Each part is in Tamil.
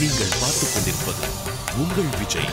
நீங்கள் பார்த்துக் கொண்டிருப்பது உங்கள் விஜய்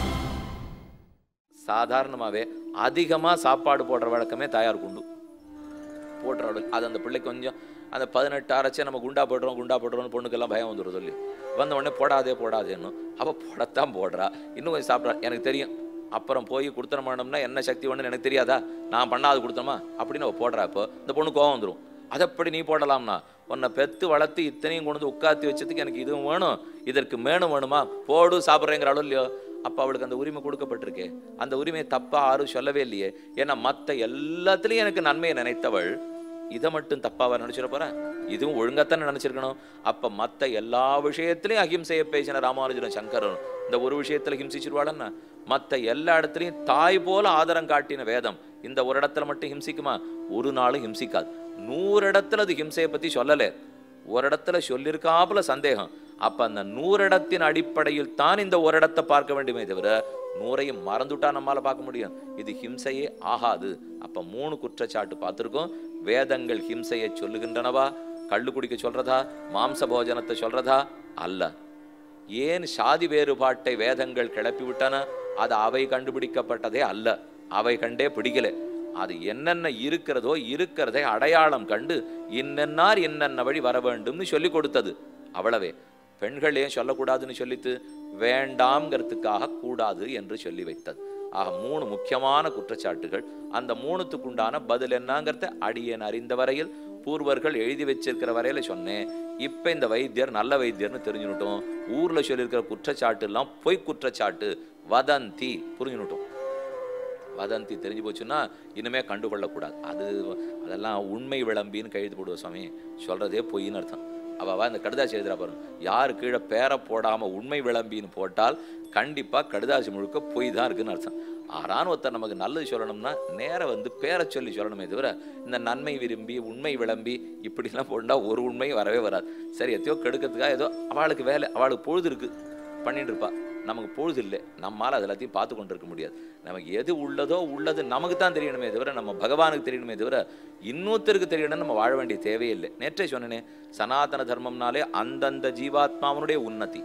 சாதாரணமாகவே அதிகமாக சாப்பாடு போடுற வழக்கமே தாயாருக்கு உண்டு போடுற வழக்கம் அது அந்த பிள்ளை கொஞ்சம் அந்த பதினெட்டு அரைச்சே நம்ம குண்டா போடுறோம் குண்டா போடுறோம்னு பொண்ணுக்கெல்லாம் பயம் வந்துடும் சொல்லி வந்த உடனே போடாதே போடாதேன்னு அவள் போடத்தான் போடுறா இன்னும் கொஞ்சம் சாப்பிட்றா எனக்கு தெரியும் அப்புறம் போய் கொடுத்தன பண்ணோம்னா என்ன சக்தி ஒன்று எனக்கு தெரியாதா நான் பண்ணாது கொடுத்தோமா அப்படின்னு அவள் போடுறா இப்போ இந்த பொண்ணு கோவம் வந்துடும் அதை எப்படி நீ போடலாம்னா உன்னை பெத்து வளர்த்து இத்தனையும் கொண்டு வந்து உட்காத்தி வச்சதுக்கு எனக்கு இதுவும் வேணும் இதற்கு மேலும் வேணுமா போடு சாப்பிட்றேங்கிறாளோ இல்லையோ அப்போ அவளுக்கு அந்த உரிமை கொடுக்கப்பட்டிருக்கே அந்த உரிமையை தப்பா யாரும் சொல்லவே இல்லையே ஏன்னா மற்ற எல்லாத்துலேயும் எனக்கு நன்மையை நினைத்தவள் இதை மட்டும் தப்பாவா நினைச்சிட போறேன் இதுவும் ஒழுங்காத்தானே நினைச்சிருக்கணும் அப்ப மத்த எல்லா விஷயத்திலையும் அஹிம்சையை பேசின ராமானுஜனும் சங்கரனும் இந்த ஒரு விஷயத்துல ஹிம்சிச்சிருவாளன்னா மத்த எல்லா இடத்துலையும் தாய் போல ஆதரம் காட்டின வேதம் இந்த ஒரு இடத்துல மட்டும் ஹிம்சிக்குமா ஒரு நாளும் ஹிம்சிக்காது நூறு இடத்துல அது ஹிம்சையை பத்தி சொல்லலை ஒரு இடத்துல சொல்லியிருக்காப்புல சந்தேகம் அப்ப அந்த நூறிடத்தின் அடிப்படையில் தான் இந்த ஒரு இடத்தை பார்க்க வேண்டுமே தவிர நூறையும் மறந்துட்டா நம்மால பார்க்க முடியும் இது ஹிம்சையே ஆகாது அப்ப மூணு குற்றச்சாட்டு பார்த்திருக்கோம் வேதங்கள் ஹிம்சையை சொல்லுகின்றனவா கள்ளு குடிக்க சொல்றதா மாம்ச போஜனத்தை சொல்றதா அல்ல ஏன் சாதி வேறுபாட்டை வேதங்கள் கிளப்பி விட்டன அது அவை கண்டுபிடிக்கப்பட்டதே அல்ல அவை கண்டே பிடிக்கல அது என்னென்ன இருக்கிறதோ இருக்கிறதை அடையாளம் கண்டு இன்னென்னார் இன்னென்ன வழி வர வேண்டும்னு சொல்லி கொடுத்தது அவ்வளவே பெண்கள் ஏன் சொல்லக்கூடாதுன்னு சொல்லித்து வேண்டாம்ங்கிறதுக்காக கூடாது என்று சொல்லி வைத்தது ஆக மூணு முக்கியமான குற்றச்சாட்டுகள் அந்த மூணுத்துக்குண்டான பதில் என்னங்கிறத அடியேன் அறிந்த வரையில் பூர்வர்கள் எழுதி வச்சிருக்கிற வரையில சொன்னேன் இப்ப இந்த வைத்தியர் நல்ல வைத்தியர்னு தெரிஞ்சுனுட்டோம் ஊர்ல சொல்லியிருக்கிற குற்றச்சாட்டு எல்லாம் பொய் குற்றச்சாட்டு வதந்தி புரிஞ்சுனுட்டோம் வதந்தி தெரிஞ்சு போச்சுன்னா இனிமே கண்டுகொள்ளக்கூடாது அது அதெல்லாம் உண்மை விளம்பின்னு கைது போடுவோம் சுவாமி சொல்றதே பொய்ன்னு அர்த்தம் அவ அவ இந்த கடுதாசி எழுதுறா பாருங்க யாரு கீழே பேரை போடாம உண்மை விளம்பின்னு போட்டால் கண்டிப்பா கடுதாசி முழுக்க பொய் தான் இருக்குன்னு அர்த்தம் ஆறான் ஒருத்தர் நமக்கு நல்லது சொல்லணும்னா நேர வந்து பேரை சொல்லி சொல்லணுமே தவிர இந்த நன்மை விரும்பி உண்மை விளம்பி இப்படிலாம் போட்டா ஒரு உண்மை வரவே வராது சரி எத்தையோ கெடுக்கிறதுக்காக ஏதோ அவளுக்கு வேலை அவளுக்கு பொழுது இருக்கு பண்ணிட்டு இருப்பா நமக்கு பொழுது இல்லை நம்மால் அது எல்லாத்தையும் பார்த்து கொண்டு இருக்க முடியாது நமக்கு எது உள்ளதோ உள்ளது நமக்கு தான் தெரியணுமே தவிர நம்ம பகவானுக்கு தெரியணுமே தவிர இன்னொருத்தருக்கு தெரியணும்னு நம்ம வாழ வேண்டிய தேவையே இல்லை நேற்றே சொன்னேனே சனாதன தர்மம்னாலே அந்தந்த ஜீவாத்மாவனுடைய உன்னதி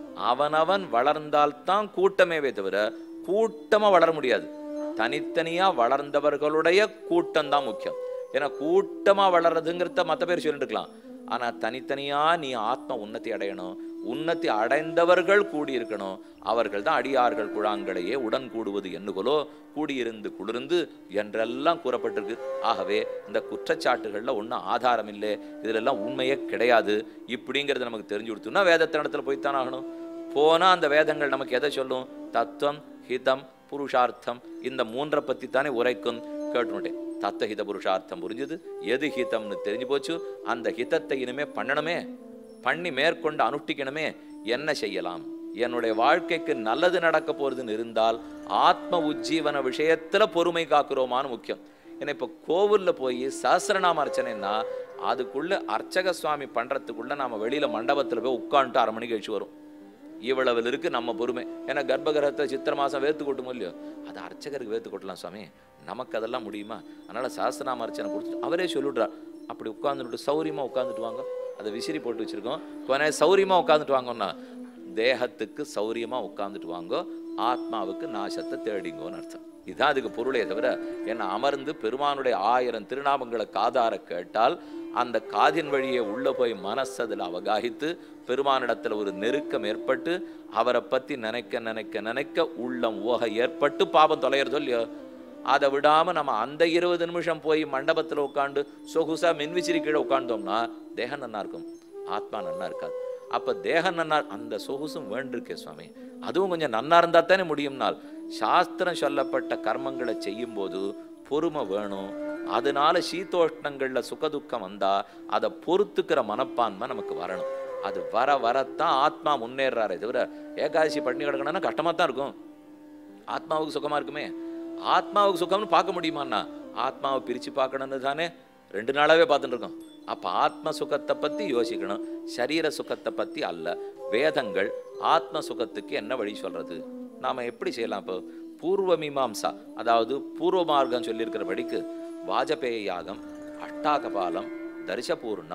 அவனவன் வளர்ந்தால்தான் கூட்டமேவே தவிர கூட்டமா வளர முடியாது தனித்தனியா வளர்ந்தவர்களுடைய கூட்டம் தான் முக்கியம் ஏன்னா கூட்டமா வளர்றதுங்கிறத மற்ற பேர் சொல்லிட்டு இருக்கலாம் ஆனா தனித்தனியா நீ ஆத்ம உன்னதி அடையணும் உன்னதி அடைந்தவர்கள் கூடியிருக்கணும் அவர்கள் தான் அடியார்கள் குழாங்களையே உடன் கூடுவது எண்ணுகளோ கூடியிருந்து குளிர்ந்து என்றெல்லாம் கூறப்பட்டிருக்கு ஆகவே இந்த குற்றச்சாட்டுகள்ல ஒன்றும் ஆதாரம் இல்லை இதுலெல்லாம் உண்மையே கிடையாது இப்படிங்கிறது நமக்கு தெரிஞ்சு கொடுத்தோம்னா வேதத்தினிடத்துல போய்த்தான் ஆகணும் போனா அந்த வேதங்கள் நமக்கு எதை சொல்லும் தத்துவம் ஹிதம் புருஷார்த்தம் இந்த மூன்றை பத்தி தானே உரைக்கும் கேட்டுட்டேன் தத்த ஹித புருஷார்த்தம் புரிஞ்சுது எது ஹிதம்னு தெரிஞ்சு போச்சு அந்த ஹிதத்தை இனிமே பண்ணணுமே பண்ணி மேற்கொண்டு அனுஷ்டிக்கணுமே என்ன செய்யலாம் என்னுடைய வாழ்க்கைக்கு நல்லது நடக்க போறதுன்னு இருந்தால் ஆத்ம உஜ்ஜீவன விஷயத்துல பொறுமை காக்குறோமான்னு முக்கியம் ஏன்னா இப்போ கோவில்ல போய் சஹசிரநாம அர்ச்சனைன்னா அதுக்குள்ள அர்ச்சக சுவாமி பண்றதுக்குள்ள நாம வெளியில மண்டபத்துல போய் உட்காந்துட்டு அரை மணிக்கு கழிச்சு வரும் இவ்வளவு இருக்கு நம்ம பொறுமை ஏன்னா கர்ப்பகிரகத்தை சித்திர மாசம் வேத்து கொட்டுமோ இல்லையோ அது அர்ச்சகருக்கு வேத்து கொட்டலாம் சுவாமி நமக்கு அதெல்லாம் முடியுமா அதனால சாஸ்திரநாம அர்ச்சனை கொடுத்துட்டு அவரே சொல்லிவிடுறார் அப்படி உட்காந்துட்டு சௌரியமா உட்காந்துட்டு வாங்க அதை விசிறி போட்டு வச்சிருக்கோம் கொஞ்ச சௌரியமா உட்காந்துட்டு வாங்கன்னா தேகத்துக்கு சௌரியமா உட்காந்துட்டு வாங்கோ ஆத்மாவுக்கு நாசத்தை தேடிங்கோன்னு அர்த்தம் இதுதான் அதுக்கு பொருளே தவிர என்ன அமர்ந்து பெருமானுடைய ஆயிரம் திருநாமங்களை காதார கேட்டால் அந்த காதின் வழியே உள்ள போய் மனசு அதில் அவகாகித்து பெருமானிடத்துல ஒரு நெருக்கம் ஏற்பட்டு அவரை பத்தி நினைக்க நினைக்க நினைக்க உள்ளம் ஓக ஏற்பட்டு பாபம் தொலைகிறதோ இல்லையோ அதை விடாம நம்ம அந்த இருபது நிமிஷம் போய் மண்டபத்துல உட்காந்து சொகுசா மின்விசிறி கீழே உட்கார்ந்தோம்னா தேகம் நன்னா இருக்கும் ஆத்மா நன்னா இருக்காது அப்ப தேகம் நன்னா அந்த சொகுசும் வேண்டிருக்கே சுவாமி அதுவும் கொஞ்சம் நன்னா இருந்தா தானே முடியும்னால் சாஸ்திரம் சொல்லப்பட்ட கர்மங்களை செய்யும் போது பொறுமை வேணும் அதனால சீதோஷ்ணங்கள்ல சுகதுக்கம் வந்தா அதை பொறுத்துக்கிற மனப்பான்மை நமக்கு வரணும் அது வர வரத்தான் ஆத்மா முன்னேறாரே தவிர ஏகாதசி பண்ணி கிடக்கணும்னா கஷ்டமா தான் இருக்கும் ஆத்மாவுக்கு சுகமா இருக்குமே ஆத்மாவுக்கு சுகம்னு பார்க்க முடியுமாண்ணா ஆத்மாவை பிரிச்சு பார்க்கணும்னு தானே ரெண்டு நாளாவே பார்த்துட்டு இருக்கோம் அப்ப ஆத்ம சுகத்தை பத்தி யோசிக்கணும் சரீர சுகத்தை பத்தி அல்ல வேதங்கள் ஆத்ம சுகத்துக்கு என்ன வழி சொல்றது நாம எப்படி செய்யலாம் இப்போ பூர்வ மீமாம்சா அதாவது பூர்வ மார்க்கம் சொல்லியிருக்கிறபடிக்கு வாஜபேய யாகம் அஷ்டாகபாலம் தரிசபூர்ணம்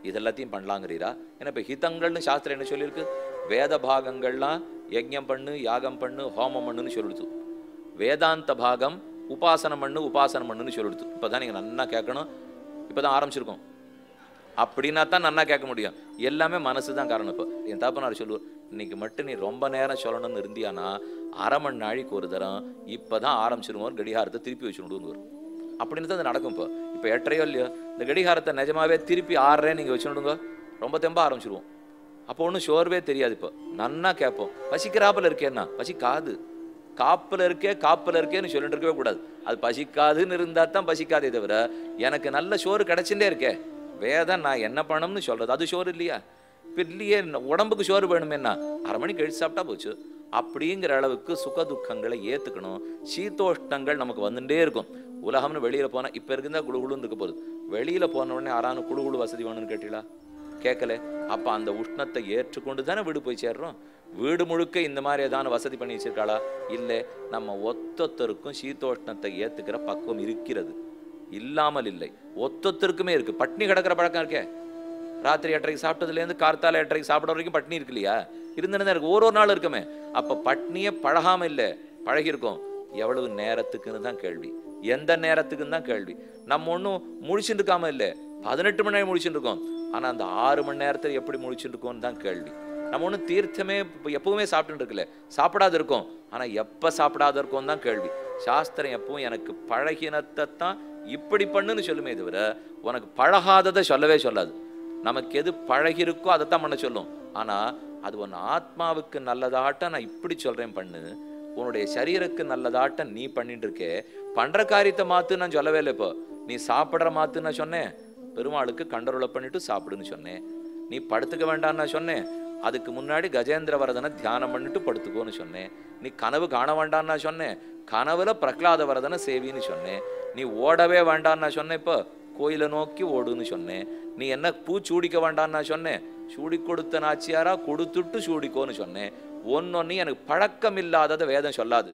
இதெல்லாத்தையும் பண்ணலாங்கிறீரா ஏன்னா இப்போ ஹிதங்கள்னு சாஸ்திரம் என்ன சொல்லியிருக்கு வேத பாகங்கள்லாம் யஜ்ஞம் பண்ணு யாகம் பண்ணு ஹோமம் பண்ணுன்னு சொல்லிடுது வேதாந்த பாகம் உபாசனம் பண்ணு உபாசனம் பண்ணுன்னு சொல்லிடுது இப்போ தான் நீங்கள் நன்னா கேட்கணும் இப்போ தான் ஆரம்பிச்சிருக்கோம் அப்படின்னா தான் நன்னா கேட்க முடியும் எல்லாமே மனசு தான் காரணம் இப்போ என் தாப்பனார் சொல்லுவார் இன்னைக்கு மட்டும் நீ ரொம்ப நேரம் சொல்லணும்னு இருந்தியானா அரை மணி நாளைக்கு ஒரு தரம் இப்போ தான் ஆரம்பிச்சிருவோம் கடிகாரத்தை திருப்பி வச்சுடுன்னு வரும் அப்படின்னு தான் அது நடக்கும் இப்போ இப்போ எட்டரையோ இல்லையோ இந்த கடிகாரத்தை நிஜமாவே திருப்பி ஆறரை நீங்கள் வச்சுடுங்க ரொம்ப தெம்ப ஆரம்பிச்சிருவோம் அப்போ ஒன்றும் ஷோர்வே தெரியாது இப்போ நன்னா கேட்போம் பசிக்கிறாப்புல இருக்கேன்னா பசிக்காது காப்பில் இருக்கே காப்பில் இருக்கேன்னு சொல்லிட்டு இருக்கவே கூடாது அது பசிக்காதுன்னு இருந்தால் தான் பசிக்காதே தவிர எனக்கு நல்ல சோறு கிடைச்சுட்டே இருக்கே வேதம் நான் என்ன பண்ணணும்னு சொல்றது அது சோறு இல்லையா இப்போ இல்லையே உடம்புக்கு சோறு வேணுமேன்னா அரை மணிக்கு கழிச்சு சாப்பிட்டா போச்சு அப்படிங்கிற அளவுக்கு சுக துக்கங்களை ஏற்றுக்கணும் சீதோஷ்ணங்கள் நமக்கு வந்துட்டே இருக்கும் உலகம்னு வெளியில் போனால் இப்போ இருக்குதா குழு குழுன்னு இருக்க போகுது வெளியில் போன உடனே யாரானு குழு குழு வசதி வேணும்னு கேட்டீங்களா கேட்கல அப்போ அந்த உஷ்ணத்தை ஏற்றுக்கொண்டு தானே வீடு போய் சேர்றோம் வீடு முழுக்க இந்த மாதிரி ஏதாவது வசதி பண்ணி வச்சிருக்காளா இல்லை நம்ம ஒத்தொத்தருக்கும் சீதோஷ்ணத்தை ஏற்றுக்கிற பக்குவம் இருக்கிறது இல்லாமல் இல்லை ஒத்தொத்தருக்குமே இருக்கு பட்னி கிடக்கிற பழக்கம் இருக்கே ராத்திரி எட்டரைக்கு சாப்பிட்டதுலேருந்து கார்த்தால எட்டரைக்கு சாப்பிட வரைக்கும் பட்னி இருக்கு இல்லையா இருந்துன்னு தான் இருக்கு ஒரு ஒரு நாள் இருக்குமே அப்போ பட்னியே பழகாம இல்லை பழகிருக்கோம் எவ்வளவு நேரத்துக்குன்னு தான் கேள்வி எந்த நேரத்துக்குன்னு தான் கேள்வி நம்ம ஒன்றும் முழிச்சுட்டு இருக்காம இல்லை பதினெட்டு மணி நேரம் முழிச்சுட்டு இருக்கோம் ஆனால் அந்த ஆறு மணி நேரத்தில் எப்படி முழிச்சுட்டு இருக்கோம்னு தான் கேள்வி நம்ம ஒன்றும் தீர்த்தமே இப்ப எப்பவுமே சாப்பிட்டுட்டு இருக்கல சாப்பிடாத இருக்கோம் ஆனால் எப்போ சாப்பிடாத இருக்கோம் தான் கேள்வி சாஸ்திரம் எப்பவும் எனக்கு பழகினத்தை தான் இப்படி பண்ணுன்னு சொல்லுமே தவிர உனக்கு பழகாததை சொல்லவே சொல்லாது நமக்கு எது பழகிருக்கோ அதை தான் பண்ண சொல்லும் ஆனால் அது உன் ஆத்மாவுக்கு நல்லதாட்ட நான் இப்படி சொல்கிறேன் பண்ணு உன்னுடைய சரீரக்கு நல்லதாட்ட நீ பண்ணிட்டு இருக்கே பண்ற காரியத்தை மாத்து நான் சொல்லவே இல்லை இப்போ நீ சாப்பிட்ற மாத்து நான் சொன்னேன் பெருமாளுக்கு கண்டருளை பண்ணிட்டு சாப்பிடுன்னு சொன்னேன் நீ படுத்துக்க வேண்டாம்னு நான் சொன்னேன் அதுக்கு முன்னாடி கஜேந்திர வரதனை தியானம் பண்ணிட்டு படுத்துக்கோன்னு சொன்னேன் நீ கனவு காண வேண்டாம்னு நான் சொன்னேன் கனவுல பிரகலாத வரதனை சேவின்னு சொன்னேன் நீ ஓடவே வேண்டாம்னு நான் சொன்னேன் இப்போ கோயிலை நோக்கி ஓடுன்னு சொன்னேன் நீ என்ன பூ சூடிக்க வேண்டாம்னு நான் சொன்னேன் சூடி கொடுத்த நாச்சியாரா கொடுத்துட்டு சூடிக்கோன்னு சொன்னேன் ஒன்னொன்னு எனக்கு பழக்கம் இல்லாததை வேதம் சொல்லாது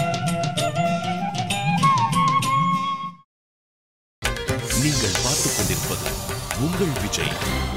நீங்கள் பார்த்துக் கொண்டிருப்பது உங்கள் விஜய்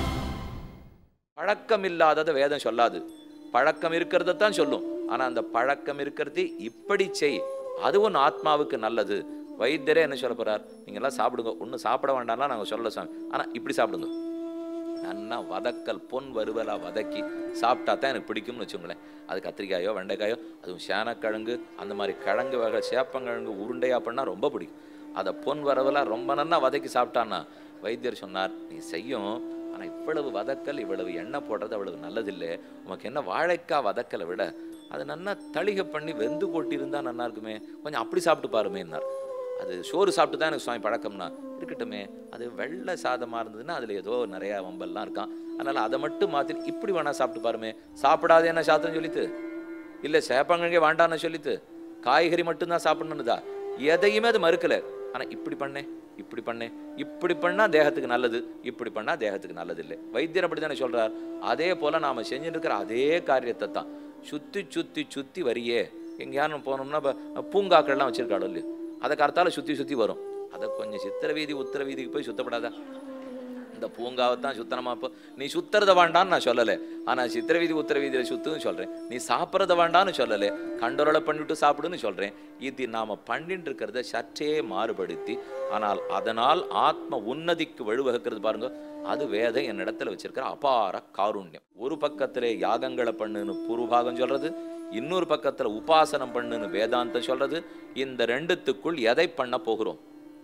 பழக்கம் இல்லாததை வேதம் சொல்லாது பழக்கம் இருக்கிறத தான் சொல்லும் ஆனா அந்த பழக்கம் இருக்கிறது இப்படி செய் அது உன் ஆத்மாவுக்கு நல்லது வைத்தியரே என்ன சொல்ல போறார் நீங்க எல்லாம் சாப்பிடுங்க ஒன்றும் சாப்பிட வேண்டாம்லாம் நாங்க சொல்லல சாமி ஆனா இப்படி சாப்பிடுங்க நன்னா வதக்கல் பொன் வறுவலா வதக்கி சாப்பிட்டா தான் எனக்கு பிடிக்கும்னு வச்சுங்களேன் அது கத்திரிக்காயோ வெண்டைக்காயோ அதுவும் சேனக்கிழங்கு அந்த மாதிரி கிழங்கு வகை சேப்பங்கிழங்கு உருண்டையா பண்ணா ரொம்ப பிடிக்கும் அதை பொன் வரவலா ரொம்ப நன்னா வதக்கி சாப்பிட்டான்னா வைத்தியர் சொன்னார் நீ செய்யும் ஆனா இவ்வளவு வதக்கல் இவ்வளவு எண்ணெய் போடுறது அவ்வளவு நல்லதில்லை உனக்கு என்ன வாழைக்காய் வதக்கலை விட அது நன்னா தளிகை பண்ணி வெந்து கொட்டியிருந்தா நல்லா இருக்குமே கொஞ்சம் அப்படி சாப்பிட்டு பாருமேன்னார் அது சோறு சாப்பிட்டு தான் எனக்கு சுவாமி பழக்கம்னா இருக்கட்டுமே அது வெள்ளை சாதமாக இருந்ததுன்னா அதில் ஏதோ நிறையா வம்பல்லாம் இருக்கான் அதனால் அதை மட்டும் மாற்றி இப்படி வேணா சாப்பிட்டு பாருமே சாப்பிடாத என்ன சாத்திரம் சொல்லித்து இல்லை சேப்பங்கிழங்கே வேண்டான்னு சொல்லித்து காய்கறி மட்டும்தான் சாப்பிடணுன்னுதா எதையுமே அது மறுக்கலை ஆனால் இப்படி பண்ணேன் இப்படி பண்ணேன் இப்படி பண்ணா தேகத்துக்கு நல்லது இப்படி பண்ணா தேகத்துக்கு நல்லது இல்லை வைத்தியர் அப்படி தானே சொல்றார் அதே போல நாம செஞ்சுட்டு இருக்கிற அதே காரியத்தை தான் சுத்தி சுத்தி சுத்தி வரியே எங்கேயாரும் போனோம்னா இப்போ பூங்காக்கள்லாம் வச்சிருக்காளோ இல்லையோ அதை கருத்தால சுத்தி சுத்தி வரும் அதை கொஞ்சம் சித்திர வீதி உத்தர வீதிக்கு போய் சுத்தப்படாதா இந்த பூங்காவை தான் சுத்தனமா இப்போ நீ சுத்துறத வேண்டான்னு நான் சொல்லலை ஆனா சித்திர வீதி உத்தர வீதியில சுத்துன்னு சொல்றேன் நீ சாப்பிட்றத வேண்டான்னு சொல்லலை கண்டோரலை பண்ணிட்டு சாப்பிடுன்னு சொல்றேன் இது நாம பண்ணிட்டு இருக்கிறத சற்றே மாறுபடுத்தி ஆனால் அதனால் ஆத்ம உன்னதிக்கு வழிவகுக்கிறது பாருங்க அது வேதம் என் இடத்துல வச்சிருக்கிற அபார காருண்யம் ஒரு பக்கத்திலே யாகங்களை பண்ணுன்னு பூர்வபாகம் சொல்றது இன்னொரு பக்கத்துல உபாசனம் பண்ணுன்னு வேதாந்தம் சொல்றது இந்த ரெண்டுத்துக்குள் எதை பண்ண போகிறோம்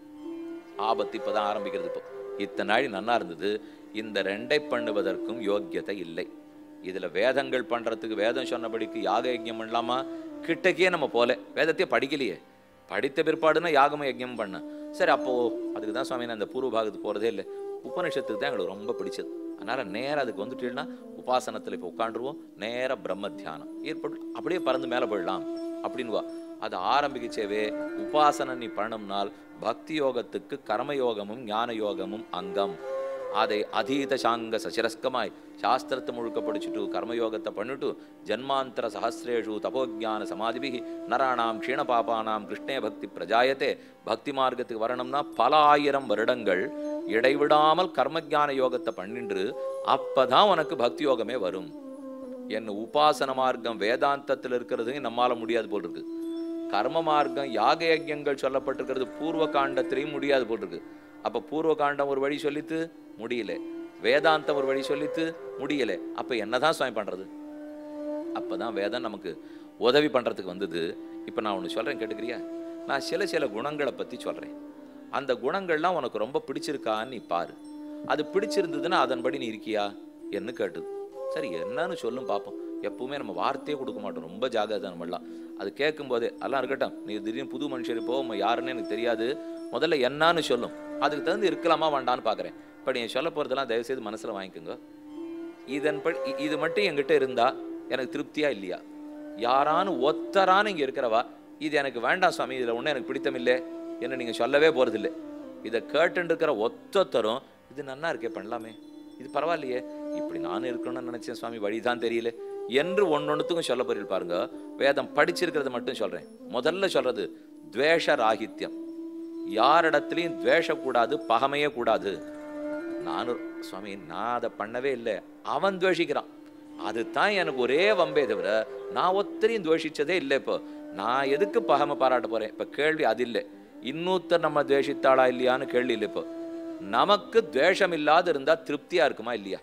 ஆபத்து இப்பதான் ஆரம்பிக்கிறது இப்போ இத்தனை நாள் நன்னா இருந்தது இந்த ரெண்டை பண்ணுவதற்கும் யோக்கியதை இல்லை இதுல வேதங்கள் பண்றதுக்கு வேதம் சொன்னபடிக்கு யாக யஜ்யம் பண்ணலாமா கிட்டக்கே நம்ம போல வேதத்தையே படிக்கலையே படித்த பிற்பாடுனா யாகமும் யஜ்யம் பண்ண சரி அப்போ அதுக்கு தான் சுவாமி நான் இந்த பூர்வ பாகத்துக்கு போறதே இல்லை உபனிஷத்துக்கு தான் எங்களுக்கு ரொம்ப பிடிச்சது அதனால நேரா அதுக்கு வந்துட்டீங்கன்னா உபாசனத்துல இப்போ உட்காந்துருவோம் நேரா பிரம்ம தியானம் ஏற்பட்டு அப்படியே பறந்து மேலே போயிடலாம் அப்படின்னு வா அது ஆரம்பிக்கச்சேவே உபாசனை நீ பண்ணோம்னால் பக்தி யோகத்துக்கு கர்ம யோகமும் ஞான யோகமும் அங்கம் அதை அதீத சாங்க சசிரஸ்கமாய் சாஸ்திரத்தை முழுக்க படிச்சுட்டு கர்மயோகத்தை பண்ணிட்டு ஜன்மாந்தர சஹசிரேஷு தபோஜான சமாதிபிகி நராணாம் க்ஷீண பாபானாம் கிருஷ்ணே பக்தி பிரஜாயத்தே பக்தி மார்க்கத்துக்கு வரணும்னா பல ஆயிரம் வருடங்கள் இடைவிடாமல் கர்மஜான யோகத்தை பண்ணின்று அப்பதான் உனக்கு பக்தி யோகமே வரும் என் உபாசன மார்க்கம் வேதாந்தத்தில் இருக்கிறது நம்மால முடியாது போல் இருக்கு கர்ம மார்க்கம் யாக யஜ்யங்கள் சொல்லப்பட்டிருக்கிறது பூர்வ காண்டத்திலையும் முடியாது போல் இருக்கு அப்ப பூர்வ காண்டம் ஒரு வழி சொல்லித்து முடியல வேதாந்தம் ஒரு வழி சொல்லித்து முடியல அப்ப என்னதான் சுவாமி பண்றது அப்பதான் வேதம் நமக்கு உதவி பண்றதுக்கு வந்தது இப்ப நான் ஒன்று சொல்றேன் கேட்டுக்கிறியா நான் சில சில குணங்களை பத்தி சொல்றேன் அந்த குணங்கள்லாம் உனக்கு ரொம்ப பிடிச்சிருக்கான்னு நீ பாரு அது பிடிச்சிருந்ததுன்னா அதன்படி நீ இருக்கியா என்று கேட்டுது சரி என்னன்னு சொல்லும் பார்ப்போம் எப்பவுமே நம்ம வார்த்தையே கொடுக்க மாட்டோம் ரொம்ப ஜாகிரதை நம்மளாம் அது கேட்கும் போதே எல்லாம் இருக்கட்டும் நீ திடீர்னு புது மனுஷர் இப்போ உங்க யாருன்னு எனக்கு தெரியாது முதல்ல என்னன்னு சொல்லும் அதுக்கு தகுந்து இருக்கலாமா வேண்டான்னு பார்க்குறேன் இப்போ நீ சொல்ல போகிறதெல்லாம் தயவுசெய்து மனசில் வாங்கிக்கோங்க இதன்படி இ- இது மட்டும் என்கிட்ட இருந்தா எனக்கு திருப்தியா இல்லையா யாரானு ஒத்தரான்னு இங்க இருக்கிறவா இது எனக்கு வேண்டாம் சுவாமி இதுல ஒன்றும் எனக்கு பிடித்தமில்லை என்ன நீங்க சொல்லவே போறதில்லை இதை கேட்டுன்னு இருக்கிற ஒத்தொத்தரும் இது நன்னா இருக்கே பண்ணலாமே இது பரவாயில்லையே இப்படி நானும் இருக்கணும்னு நினைச்சேன் சுவாமி வழிதான் தெரியல என்று ஒன்னொன்னுத்துக்கும் சொல்ல போறீங்க பாருங்க வேதம் படிச்சிருக்கிறத மட்டும் சொல்றேன் முதல்ல சொல்றது துவேஷ ராகித்யம் யாரிடத்துலையும் துவேஷக்கூடாது பகமையே கூடாது நானும் சுவாமி நான் அதை பண்ணவே இல்லை அவன் துவேஷிக்கிறான் அதுதான் எனக்கு ஒரே வம்பே தவிர நான் ஒத்தரையும் துவேஷிச்சதே இல்லை இப்போ நான் எதுக்கு பகமை பாராட்ட போறேன் இப்போ கேள்வி அது இல்லை இன்னொருத்தர் நம்ம துவேஷித்தாளா இல்லையான்னு கேள்வி இல்லை இப்போ நமக்கு துவேஷம் இல்லாத இருந்தா திருப்தியா இருக்குமா இல்லையா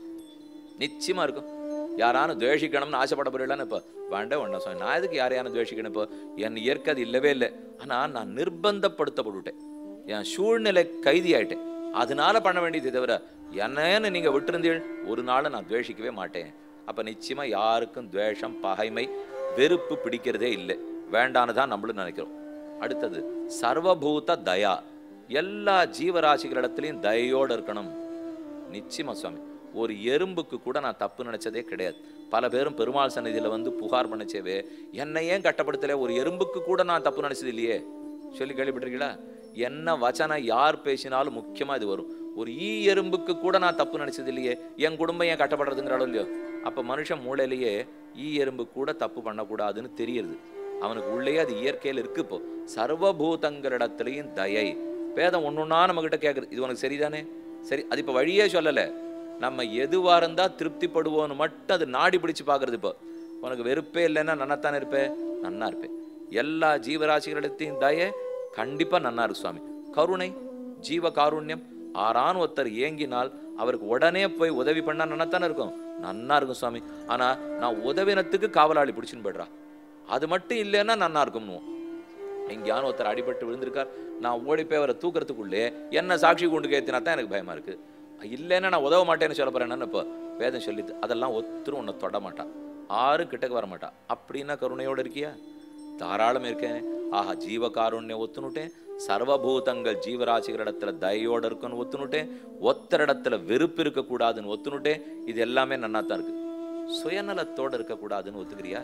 நிச்சயமா இருக்கும் யாரானும் துவேஷிக்கணும்னு ஆசைப்பட போறீங்களான்னு இப்போ வேண்டாம் வேண்டாம் சுவாமி நான் எதுக்கு யாரையான துவேஷிக்கணும் இப்போ என் இயற்கை அது இல்லவே இல்லை ஆனா நான் நிர்பந்தப்படுத்தப்பட்டுட்டேன் என் சூழ்நிலை கைதி ஆயிட்டேன் அதனால பண்ண வேண்டியது தவிர என்னன்னு நீங்க விட்டிருந்தீள் ஒரு நாள் நான் துவேஷிக்கவே மாட்டேன் அப்ப நிச்சயமா யாருக்கும் துவேஷம் பகைமை வெறுப்பு பிடிக்கிறதே இல்லை வேண்டான்னு தான் நம்மளும் நினைக்கிறோம் அடுத்தது சர்வபூத தயா எல்லா ஜீவராசிகளிடத்திலையும் தயையோடு இருக்கணும் நிச்சயமா சுவாமி ஒரு எறும்புக்கு கூட நான் தப்பு நினைச்சதே கிடையாது பல பேரும் பெருமாள் சந்நிதியில வந்து புகார் பண்ணச்சேவே என்னை ஏன் கட்டப்படுத்தல ஒரு எறும்புக்கு கூட நான் தப்பு நினைச்சது இல்லையே சொல்லி கேள்விப்பட்டிருக்கீங்களா என்ன வச்சனம் யார் பேசினாலும் முக்கியமா இது வரும் ஒரு ஈ எறும்புக்கு கூட நான் தப்பு நினைச்சது இல்லையே என் குடும்பம் ஏன் கட்டப்படுறதுங்கிறாளோ இல்லையோ அப்ப மனுஷன் மூளையிலேயே ஈ எறும்பு கூட தப்பு பண்ணக்கூடாதுன்னு தெரியுது அவனுக்கு உள்ளேயே அது இயற்கையில் இருக்கு இப்போ சர்வபூதங்களிடத்திலையும் தயை வேதம் ஒன்னொன்னா நம்ம கிட்ட கேட்குறது இது உனக்கு சரிதானே சரி அது இப்போ வழியே சொல்லலை நம்ம எதுவா இருந்தா திருப்திப்படுவோன்னு மட்டும் அது நாடி பிடிச்சு பார்க்கறது இப்போ உனக்கு வெறுப்பே இல்லைன்னா நன்னாத்தானே இருப்பேன் நன்னா இருப்பேன் எல்லா ஜீவராசிகளிடத்தையும் தய கண்டிப்பா நன்னா இருக்கு சுவாமி கருணை ஜீவ காருண்யம் ஆறான் ஒருத்தர் ஏங்கினால் அவருக்கு உடனே போய் உதவி பண்ணா நன்னாத்தானே இருக்கும் நன்னா இருக்கும் சுவாமி ஆனா நான் உதவினத்துக்கு காவலாளி பிடிச்சுன்னு போய்டுறா அது மட்டும் இல்லைன்னா நன்னா இருக்கும்னுவோம் எங்கேயான ஒருத்தர் அடிபட்டு விழுந்திருக்கார் நான் ஓடி போய் அவரை தூக்கிறதுக்குள்ளே என்ன சாட்சி கொண்டு கேத்தினா தான் எனக்கு பயமா இருக்கு இல்லைன்னா நான் உதவ மாட்டேன்னு சொல்ல போறேன்னு இப்போ வேதம் சொல்லிது அதெல்லாம் ஒருத்தரும் உன்னை தொட மாட்டான் ஆரும் கிட்டக்கு வர மாட்டா அப்படின்னா கருணையோட இருக்கியா தாராளம் இருக்கேன் ஆஹா ஜீவ காருண்யம் ஒத்துனுட்டேன் சர்வபூதங்கள் ஜீவராசிகளிடத்துல தயோட இருக்குன்னு ஒத்துனுட்டேன் ஒத்தரிடத்துல வெறுப்பு இருக்கக்கூடாதுன்னு ஒத்துனுட்டேன் இது எல்லாமே நன்னா தான் இருக்கு சுயநலத்தோட இருக்கக்கூடாதுன்னு ஒத்துக்கிறியா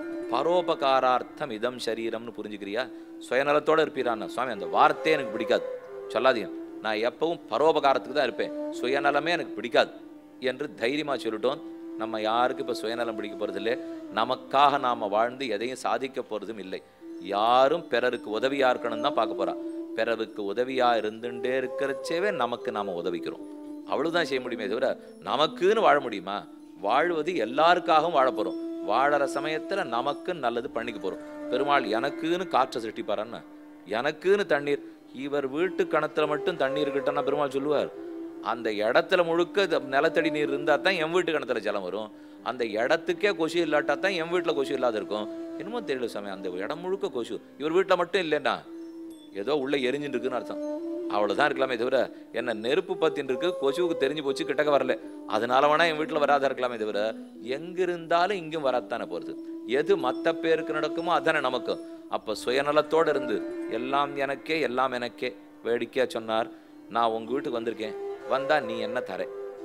பரோபகாரார்த்தம் இதம் சரீரம்னு புரிஞ்சுக்கிறியா சுயநலத்தோட இருப்பீரான்னா சுவாமி அந்த வார்த்தையே எனக்கு பிடிக்காது சொல்லாதீங்க நான் எப்பவும் பரோபகாரத்துக்கு தான் இருப்பேன் சுயநலமே எனக்கு பிடிக்காது என்று தைரியமா சொல்லிட்டோம் நம்ம யாருக்கு இப்போ சுயநலம் பிடிக்க போறதில்லை நமக்காக நாம வாழ்ந்து எதையும் சாதிக்க போறதும் இல்லை யாரும் பிறருக்கு உதவியா இருக்கணும் தான் பார்க்க போறா பிறருக்கு உதவியா இருந்துட்டே இருக்கிறச்சேவே நமக்கு நாம உதவிக்கிறோம் அவ்வளவுதான் செய்ய முடியுமே தவிர நமக்குன்னு வாழ முடியுமா வாழ்வது எல்லாருக்காகவும் வாழ போறோம் வாழற சமயத்துல நமக்கு நல்லது பண்ணிக்க போறோம் பெருமாள் எனக்குன்னு காற்றை சிருஷ்டிப்பாரன்னு எனக்குன்னு தண்ணீர் இவர் வீட்டு கணத்துல மட்டும் தண்ணீர் இருக்கட்டும்னா பெருமாள் சொல்லுவார் அந்த இடத்துல முழுக்க இந்த நிலத்தடி நீர் இருந்தா தான் என் வீட்டு கிணத்துல ஜலம் வரும் அந்த இடத்துக்கே கொசு இல்லாட்டா தான் என் வீட்டுல கொசு இல்லாத இருக்கும் என்னமோ தெரியல சாமி அந்த இடம் முழுக்க கொசு இவர் வீட்டுல மட்டும் இல்லைன்னா ஏதோ உள்ள எரிஞ்சுட்டு இருக்குன்னு அர்த்தம் அவ்வளவுதான் இருக்கலாமே தவிர என்ன நெருப்பு பத்தின்னு இருக்கு கொசுவுக்கு தெரிஞ்சு போச்சு கிட்டக்க வரல அதனால வேணா என் வீட்டுல வராத இருக்கலாமே தவிர எங்க இருந்தாலும் இங்கும் வராத்தானே போறது எது மத்த பேருக்கு நடக்குமோ அதானே நமக்கும் அப்ப சுயநலத்தோட இருந்து எல்லாம் எனக்கே எல்லாம் எனக்கே வேடிக்கையா சொன்னார் நான் உங்க வீட்டுக்கு வந்திருக்கேன் வந்தா நீ என்ன தர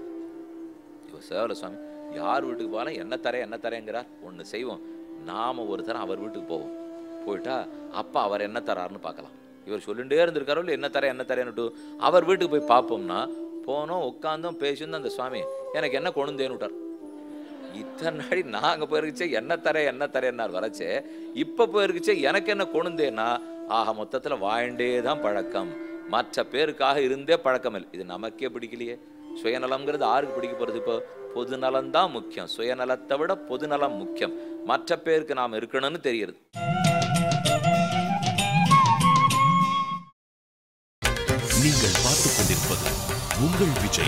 இவர் சேவல சுவாமி யார் வீட்டுக்கு போகலாம் என்ன தர என்ன தரேங்கிறார் ஒன்று செய்வோம் நாம ஒரு தரம் அவர் வீட்டுக்கு போவோம் போயிட்டா அப்பா அவர் என்ன தராருன்னு பார்க்கலாம் இவர் சொல்லிட்டே இருந்திருக்காரோ இல்லை என்ன தர என்ன தரேன்னுட்டு அவர் வீட்டுக்கு போய் பார்ப்போம்னா போனோம் உட்காந்தோம் பேசியிருந்தோம் அந்த சுவாமி எனக்கு என்ன கொழுந்தேன்னு விட்டார் இத்தனை நாடி நான் அங்கே போயிருக்குச்சே என்ன தர என்ன தரேன்னார் வரச்சே இப்போ போயிருக்குச்சே எனக்கு என்ன கொழுந்தேன்னா ஆக மொத்தத்தில் வாழ்ந்தே தான் பழக்கம் மற்ற பேருக்காக இருந்தே பழக்கம் இல்லை இது நமக்கே பிடிக்கலையே சுயநலம்ங்கிறது யாருக்கு பிடிக்க போகிறது இப்போ பொதுநலம் தான் முக்கியம் சுயநலத்தை விட பொதுநலம் முக்கியம் மற்ற பேருக்கு நாம் இருக்கணும்னு தெரியுது நீங்கள் பார்த்துக் கொண்டிருப்பது உங்கள் விஜய்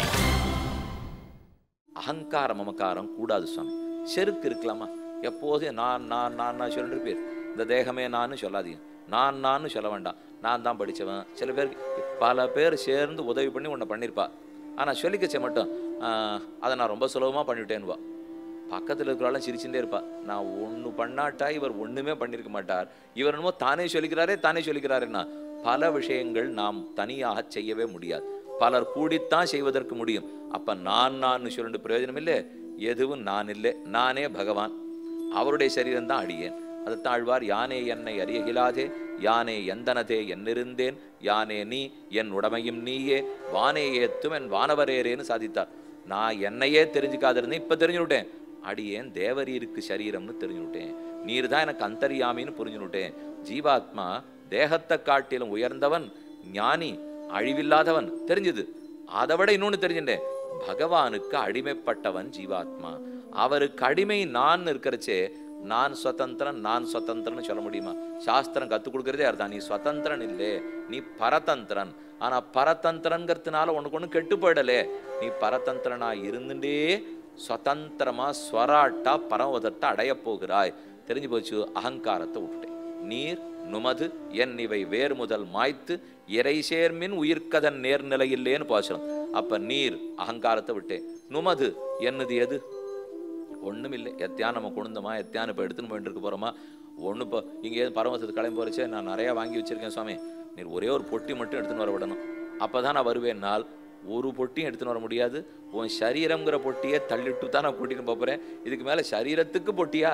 அகங்கார மமக்காரம் கூடாது சுவாமி செருக்கு இருக்கலாமா எப்போதும் நான் நான் நான் நான் சொல்லிட்டு இருப்பேன் இந்த தேகமே நான் சொல்லாதீங்க நான் நான் சொல்ல வேண்டாம் நான் தான் படித்தவன் சில பேருக்கு பல பேர் சேர்ந்து உதவி பண்ணி உன்னை பண்ணியிருப்பா ஆனால் சொல்லிக்கச்சே மட்டும் ஆஹ், அதை நான் ரொம்ப சுலபமாக பண்ணிவிட்டேன்னுவா பக்கத்தில் இருக்கிறாலும் சிரிச்சுட்டே இருப்பா நான் ஒன்று பண்ணாட்டா இவர் ஒன்றுமே பண்ணியிருக்க மாட்டார் இவர் என்னமோ தானே சொல்லிக்கிறாரே தானே சொல்லிக்கிறாருன்னா பல விஷயங்கள் நாம் தனியாக செய்யவே முடியாது பலர் கூடித்தான் செய்வதற்கு முடியும் அப்ப நான் நான் சொல்லிட்டு பிரயோஜனம் இல்லை எதுவும் நான் இல்லை நானே பகவான் அவருடைய சரீரம் தான் அடியேன் அதைத்தான் ஆழ்வார் யானே என்னை அறியகிலாதே யானே எந்தனதே என்னிருந்தேன் யானே நீ என் உடமையும் நீயே வானே ஏத்தும் என் வானவரேரேன்னு சாதித்தார் நான் என்னையே தெரிஞ்சுக்காத இருந்தேன் இப்ப தெரிஞ்சுவிட்டேன் அடியேன் தேவரீருக்கு சரீரம்னு தெரிஞ்சுவிட்டேன் நீர் தான் எனக்கு அந்தரியாமின்னு புரிஞ்சுனுட்டேன் ஜீவாத்மா தேகத்தை காட்டிலும் உயர்ந்தவன் ஞானி அழிவில்லாதவன் தெரிஞ்சது அதை விட இன்னொன்னு தெரிஞ்சுட்டேன் பகவானுக்கு அடிமைப்பட்டவன் ஜீவாத்மா அவருக்கு அடிமை நான் இருக்கிறச்சே நான் சுதந்திரன் நான் சுதந்திரன்னு சொல்ல முடியுமா சாஸ்திரம் கத்துக் கொடுக்கறதே அர்த்தம் நீ சுதந்திரன் இல்லை நீ பரதந்திரன் ஆனா பரதந்திரங்கிறதுனால உனக்கு ஒன்றும் கெட்டு போயிடலே நீ பரதந்திரனா இருந்துட்டே சுதந்திரமா ஸ்வராட்டா பரமதத்தை அடையப் போகிறாய் தெரிஞ்சு போச்சு அகங்காரத்தை விட்டுட்டேன் நீர் நுமது என் இவை வேர் முதல் மாய்த்து இறை சேர்மின் உயிர்க்கதன் நேர்நிலையில்லேன்னு பாசுறோம் அப்ப நீர் அகங்காரத்தை விட்டேன் நுமது என்னது எது ஒண்ணும் இல்லை எத்தியான் நம்ம கொண்டுந்தோமா எத்தியான் இப்போ எடுத்துன்னு போயிட்டு இருக்க போறோமா ஒண்ணு இப்போ இங்கே ஏது பரமசத்துக்கு கிளம்பி போறச்சே நான் நிறைய வாங்கி வச்சிருக்கேன் சுவாமி நீர் ஒரே ஒரு பொட்டி மட்டும் எடுத்துன்னு வர விடணும் அப்பதான் நான் வருவேன்னால் ஒரு பொட்டியும் எடுத்துன்னு வர முடியாது உன் சரீரம்ங்கிற பொட்டியை தள்ளிட்டு தான் நான் கூட்டின்னு போறேன் இதுக்கு மேல சரீரத்துக்கு பொட்டியா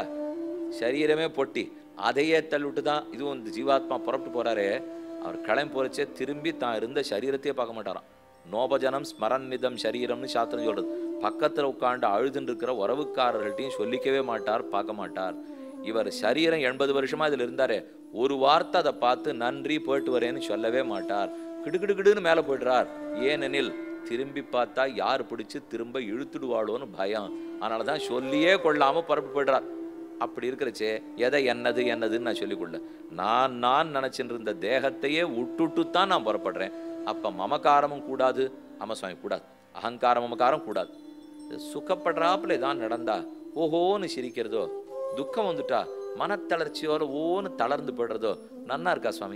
சரீரமே பொட்டி அதையே தள்ளிவிட்டு தான் இதுவும் இந்த ஜீவாத்மா புறப்பட்டு போறாரே அவர் கிளம்பி போறச்சே திரும்பி தான் இருந்த சரீரத்தையே பார்க்க மாட்டாராம் நோபஜனம் ஸ்மரநிதம் சரீரம்னு சாஸ்திரம் சொல்றது பக்கத்துல உட்கார்ந்து அழுதுன்னு இருக்கிற உறவுக்காரர்கள்ட்டையும் சொல்லிக்கவே மாட்டார் பார்க்க மாட்டார் இவர் சரீரம் எண்பது வருஷமா இதுல இருந்தாரே ஒரு வார்த்தை அதை பார்த்து நன்றி போயிட்டு வரேன்னு சொல்லவே மாட்டார் கிடுகிடுகிடுன்னு மேல போயிடுறார் ஏனெனில் திரும்பி பார்த்தா யார் பிடிச்சு திரும்ப இழுத்துடுவாளோன்னு பயம் அதனால தான் சொல்லியே கொள்ளாம புறப்பட்டு போயிடுறார் அப்படி இருக்கிறச்சே எதை என்னது என்னதுன்னு நான் சொல்லிக்கொள்ள நான் நான் நினைச்சிட்டு இருந்த தேகத்தையே விட்டுட்டு தான் நான் புறப்படுறேன் அப்ப மமகாரமும் கூடாது ஆமா சுவாமி கூடாது அகங்காரம் மமகாரம் கூடாது இது சுகப்படுறாப்புல தான் நடந்தா ஓஹோன்னு சிரிக்கிறதோ துக்கம் வந்துட்டா மனத்தளர்ச்சியோட ஓன்னு தளர்ந்து போயிடுறதோ நன்னா இருக்கா சுவாமி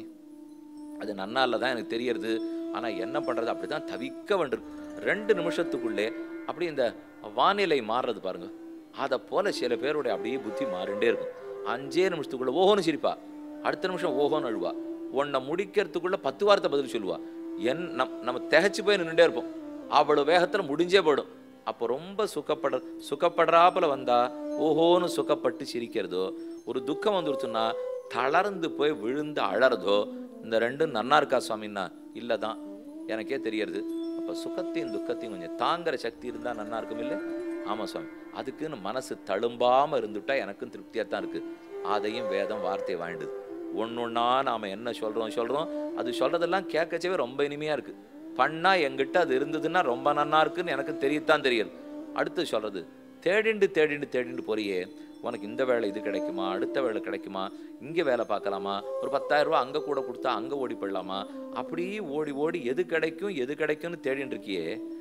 அது நன்னா இல்லை தான் எனக்கு தெரியறது ஆனா என்ன பண்றது அப்படிதான் தவிக்க வேண்டும் ரெண்டு நிமிஷத்துக்குள்ளே அப்படி இந்த வானிலை மாறுறது பாருங்க அதை போல சில பேருடைய அப்படியே புத்தி மாறிண்டே இருக்கும் அஞ்சே நிமிஷத்துக்குள்ள ஓஹோன்னு சிரிப்பா அடுத்த நிமிஷம் ஓஹோன்னு அழுவா உன்னை முடிக்கிறதுக்குள்ள பத்து வார்த்தை பதில் சொல்லுவா என் நம் நம்ம திகைச்சு போய் நின்றுட்டே இருப்போம் அவ்வளவு வேகத்துல முடிஞ்சே போயிடும் அப்போ ரொம்ப சுகப்பட சுகப்படுறாப்புல வந்தா ஓஹோன்னு சுகப்பட்டு சிரிக்கிறதோ ஒரு துக்கம் வந்துருச்சுன்னா தளர்ந்து போய் விழுந்து அழறதோ இந்த ரெண்டும் நன்னா இருக்கா சுவாமின்னா இல்லை தான் எனக்கே தெரியறது அப்போ சுகத்தையும் துக்கத்தையும் கொஞ்சம் தாங்குற சக்தி இருந்தா நன்னா இருக்கும் இல்லை ஆமா சுவாமி அதுக்குன்னு மனசு தழும்பாம இருந்துட்டா எனக்கும் திருப்தியா தான் இருக்கு அதையும் வேதம் வார்த்தையை வாங்கிடுது ஒன்னொன்னா நாம என்ன சொல்றோம் சொல்றோம் அது சொல்றதெல்லாம் கேட்கச்சவே ரொம்ப இனிமையா இருக்கு பண்ணா எங்கிட்ட அது இருந்ததுன்னா ரொம்ப நன்னா இருக்குன்னு எனக்கு தெரியத்தான் தெரியுது அடுத்து சொல்றது தேடிண்டு தேடிண்டு தேடிண்டு போறியே உனக்கு இந்த வேலை இது கிடைக்குமா அடுத்த வேலை கிடைக்குமா இங்கே வேலை பார்க்கலாமா ஒரு பத்தாயிரம் ரூபாய் அங்கே கூட கொடுத்தா அங்கே ஓடி போடலாமா அப்படியே ஓடி ஓடி எது கிடைக்கும் எது கிடைக்கும்னு தேடிட்டு இருக்கியே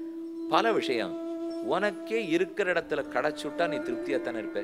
பல விஷயம் உனக்கே இருக்கிற இடத்துல கிடைச்சுட்டா நீ திருப்தியா தானே இருப்ப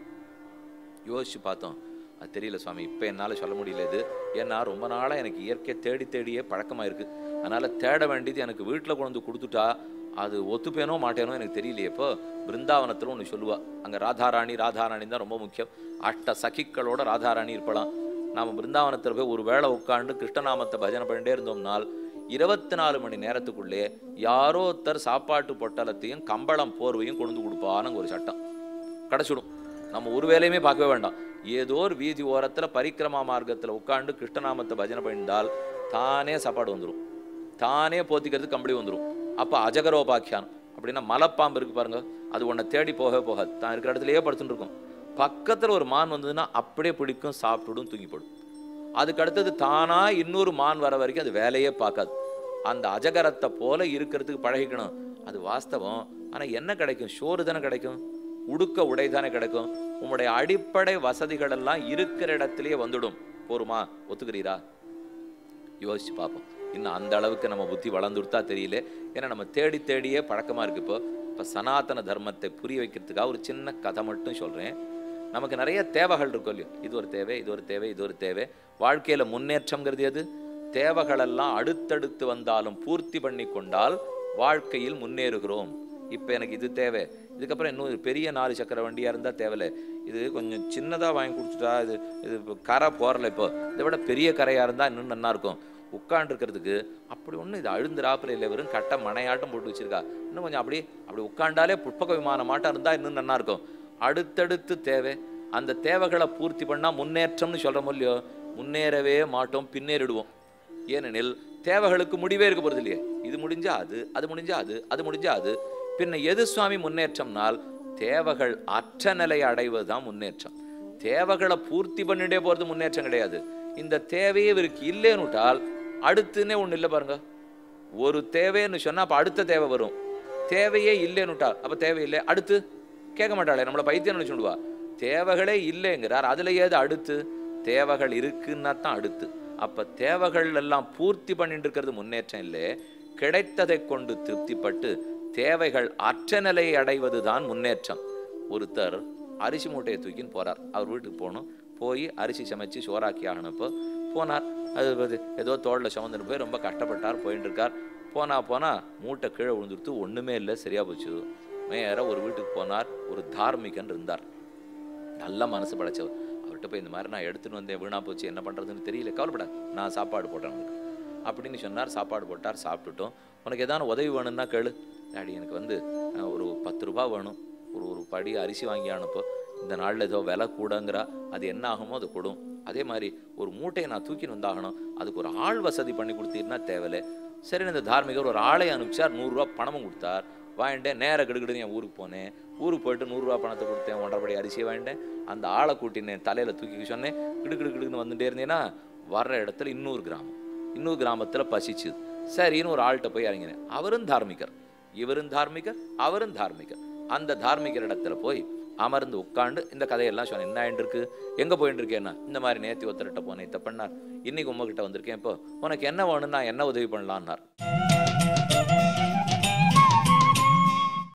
யோசிச்சு பார்த்தோம் அது தெரியல சுவாமி இப்போ என்னால் சொல்ல முடியல இது ஏன்னா ரொம்ப நாளாக எனக்கு இயற்கை தேடி தேடியே பழக்கமாக இருக்கு அதனால தேட வேண்டியது எனக்கு வீட்டில் கொண்டு வந்து கொடுத்துட்டா அது ஒத்துப்பேனோ மாட்டேனோ எனக்கு தெரியலையே இப்போ பிருந்தாவனத்தில் ஒன்று சொல்லுவா அங்கே ராதாராணி ராதாராணி தான் ரொம்ப முக்கியம் அஷ்ட சகிக்களோட ராதாராணி இருப்பலாம் நாம் பிருந்தாவனத்தில் போய் ஒரு வேளை உட்காந்து கிருஷ்ணநாமத்தை பஜனை பண்ணிட்டே இருந்தோம்னால் இருபத்தி நாலு மணி நேரத்துக்குள்ளே யாரோ ஒருத்தர் சாப்பாட்டு பொட்டலத்தையும் கம்பளம் போர்வையும் கொண்டு வந்து கொடுப்பான்னு ஒரு சட்டம் கிடச்சிடும் நம்ம ஒரு வேலையுமே பார்க்கவே வேண்டாம் ஏதோ ஒரு வீதி ஓரத்தில் பரிக்கிரமா மார்க்கத்தில் உட்காந்து கிருஷ்ணநாமத்தை பஜனை பண்ணிட்டால் தானே சாப்பாடு வந்துடும் தானே போத்திக்கிறதுக்கு கம்பளி வந்துடும் அப்போ அஜகரோபாக்கியானம் அப்படின்னா மலைப்பாம்பு இருக்கு பாருங்க அது உன்னை தேடி போகவே போகாது தான் இருக்கிற இடத்துலயே படுத்துட்டு இருக்கும் பக்கத்தில் ஒரு மான் வந்ததுன்னா அப்படியே பிடிக்கும் சாப்பிட்டுடும் தூங்கிப்படும் அதுக்கு அடுத்தது தானா இன்னொரு மான் வர வரைக்கும் அது வேலையே பார்க்காது அந்த அஜகரத்தை போல இருக்கிறதுக்கு பழகிக்கணும் அது வாஸ்தவம் ஆனா என்ன கிடைக்கும் சோறு தானே கிடைக்கும் உடுக்க உடை தானே கிடைக்கும் உங்களுடைய அடிப்படை வசதிகள் எல்லாம் இருக்கிற இடத்திலேயே வந்துடும் போருமா ஒத்துக்கிறீரா யோசிச்சு பார்ப்போம் இன்னும் அந்த அளவுக்கு நம்ம புத்தி வளர்ந்துடுத்தா தெரியல ஏன்னா நம்ம தேடி தேடியே பழக்கமா இருக்கு இப்போ இப்போ சனாதன தர்மத்தை புரிய வைக்கிறதுக்காக ஒரு சின்ன கதை மட்டும் சொல்றேன் நமக்கு நிறைய தேவைகள் இருக்கும் இல்லையோ இது ஒரு தேவை இது ஒரு தேவை இது ஒரு தேவை வாழ்க்கையில முன்னேற்றம்ங்கிறது எது தேவைகளெல்லாம் அடுத்தடுத்து வந்தாலும் பூர்த்தி பண்ணி கொண்டால் வாழ்க்கையில் முன்னேறுகிறோம் இப்போ எனக்கு இது தேவை இதுக்கப்புறம் இன்னும் ஒரு பெரிய நாலு சக்கர வண்டியா இருந்தா தேவையில்ல இது கொஞ்சம் சின்னதா வாங்கி கொடுத்துட்டா இது இது இப்போ கரை போறல இப்போ இதை விட பெரிய கரையா இருந்தா இன்னும் நல்லா இருக்கும் உட்காண்டிருக்கிறதுக்கு அப்படி ஒன்றும் இது அழுந்துராப்புல இல்லை வெறும் கட்டை மனையாட்டம் போட்டு வச்சிருக்கா இன்னும் கொஞ்சம் அப்படி அப்படி உட்காண்டாலே புட்பக விமானம் மாட்டம் இருந்தால் இன்னும் நல்லா இருக்கும் அடுத்தடுத்து தேவை அந்த தேவைகளை பூர்த்தி பண்ணால் முன்னேற்றம்னு சொல்கிறோம் இல்லையோ முன்னேறவே மாட்டோம் பின்னேறிடுவோம் ஏனெனில் தேவைகளுக்கு முடிவே இருக்க போகிறது இல்லையே இது முடிஞ்சா அது அது முடிஞ்சா அது அது முடிஞ்சா அது பின்ன எது சுவாமி முன்னேற்றம்னால் தேவைகள் அற்ற நிலையை அடைவது தான் முன்னேற்றம் தேவைகளை பூர்த்தி பண்ணிட்டே போகிறது முன்னேற்றம் கிடையாது இந்த தேவையே இவருக்கு இல்லைன்னுட்டால் அடுத்துன்னே ஒன்று இல்லை பாருங்க ஒரு தேவைன்னு சொன்னா அப்ப அடுத்த தேவை வரும் தேவையே இல்லைன்னுட்டா அப்ப தேவையில்லை அடுத்து கேட்க மாட்டாளே நம்மளை பைத்தியம் நினைச்சுடுவா தேவைகளே இல்லைங்கிறார் அதுல ஏது அடுத்து தேவைகள் இருக்குன்னா தான் அடுத்து அப்ப தேவைகள் எல்லாம் பூர்த்தி பண்ணிட்டு இருக்கிறது முன்னேற்றம் இல்லை கிடைத்ததை கொண்டு திருப்திப்பட்டு தேவைகள் அற்ற நிலையை அடைவது தான் முன்னேற்றம் ஒருத்தர் அரிசி மூட்டையை தூக்கின்னு போறார் அவர் வீட்டுக்கு போகணும் போய் அரிசி சமைச்சு சோறாக்கி ஆகணுப்போ போனார் அது அது ஏதோ தோளில் சுமந்துட்டு போய் ரொம்ப கஷ்டப்பட்டார் போயிட்டு இருக்கார் போனா போனா மூட்டை கீழே விழுந்துடுத்து ஒண்ணுமே இல்லை சரியா போச்சு நேரா ஒரு வீட்டுக்கு போனார் ஒரு தார்மிகன் இருந்தார் நல்ல மனசு படைச்சவர் அவர்கிட்ட போய் இந்த மாதிரி நான் எடுத்துன்னு வந்தேன் வீணா போச்சு என்ன பண்றதுன்னு தெரியல கவலைப்பட நான் சாப்பாடு போட்டேன் உங்களுக்கு அப்படின்னு சொன்னார் சாப்பாடு போட்டார் சாப்பிட்டுட்டோம் உனக்கு ஏதாவது உதவி வேணும்னா கேளு டாடி எனக்கு வந்து அஹ், ஒரு பத்து ரூபாய் வேணும் ஒரு ஒரு படி அரிசி வாங்கி அனுப்போ இந்த நாளில் ஏதோ விலை கூடங்கிறா அது என்ன ஆகுமோ அது கொடும் அதே மாதிரி ஒரு மூட்டையை நான் தூக்கின்னு வந்தாகணும் அதுக்கு ஒரு ஆள் வசதி பண்ணி கொடுத்தீங்கன்னா தேவையில்லை சரி இந்த தார்மிகர் ஒரு ஆளை அனுப்பிச்சார் நூறுரூவா பணமும் கொடுத்தார் வாங்கிட்டேன் நேர கிடுகிடுன்னு என் ஊருக்கு போனேன் ஊருக்கு போயிட்டு நூறுரூவா பணத்தை கொடுத்தேன் ஒன்றரைப்படி அரிசியை வாங்கிட்டேன் அந்த ஆளை கூட்டினேன் தலையில் தூக்கி சொன்னேன் கிடு கிடு கிடுன்னு வந்துட்டே இருந்தேன்னா வர்ற இடத்துல இன்னொரு கிராமம் இன்னொரு கிராமத்தில் பசிச்சுது சரின்னு ஒரு ஆள்கிட்ட போய் இறங்கினேன் அவரும் தார்மிகர் இவரும் தார்மிகர் அவரும் தார்மிகர் அந்த தார்மிகர் இடத்துல போய் அமர்ந்து உட்காந்து இந்த கதையெல்லாம் சொன்னேன் என்ன ஆயிட்டு இருக்கு எங்க போயிட்டு இருக்கேன்னா இந்த மாதிரி நேத்தி ஒருத்தர்கிட்ட போனேன் இத்த பண்ணார் இன்னைக்கு உங்ககிட்ட வந்திருக்கேன் இப்போ உனக்கு என்ன வேணும் நான் என்ன உதவி பண்ணலான்னார்